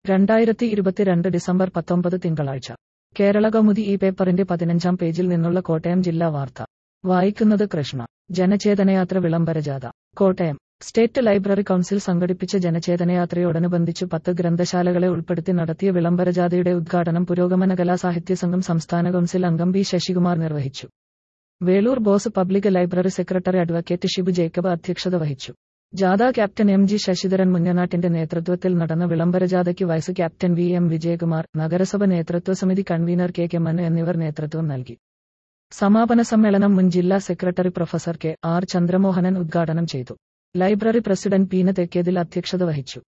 രണ്ടായിരത്തി ഇരുപത്തിരണ്ട് ഡിസംബർ പത്തൊമ്പത് തിങ്കളാഴ്ച കേരള കൗമുദി ഈ പേപ്പറിന്റെ പതിനഞ്ചാം പേജിൽ നിന്നുള്ള കോട്ടയം ജില്ലാ വാർത്ത വായിക്കുന്നത് കൃഷ്ണ ജനചേതനയാത്ര വിളംബരജാഥ കോട്ടയം സ്റ്റേറ്റ് ലൈബ്രറി കൗൺസിൽ സംഘടിപ്പിച്ച ജനചേതനയാത്രയോടനുബന്ധിച്ച് പത്ത് ഗ്രന്ഥശാലകളെ ഉൾപ്പെടുത്തി നടത്തിയ വിളംബരജാഥയുടെ ഉദ്ഘാടനം പുരോഗമന കലാസാഹിത്യ സംഘം സംസ്ഥാന കൗൺസിൽ അംഗം ബി ശശികുമാർ നിർവഹിച്ചു Velur Bose public library secretary advocate Shibu Jacob അധ്യക്ഷത വഹിച്ചു ജാഥ ക്യാപ്റ്റൻ എം ജി ശശിധരൻ മുന്നനാട്ടിന്റെ നേതൃത്വത്തിൽ നടന്ന വിളംബരജാഥയ്ക്ക് vice captain V M Vijayakumar നഗരസഭ നേതൃത്വ സമിതി കൺവീനർ കെ കെ മൻ എന്നിവർ നേതൃത്വം നൽകി സമാപന സമ്മേളനം മുൻ ജില്ലാ secretary professor K R Chandramohanan ഉദ്ഘാടനം ചെയ്തു ലൈബ്രറി പ്രസിഡന്റ് പീന തെക്കേതിൽ അധ്യക്ഷത വഹിച്ചു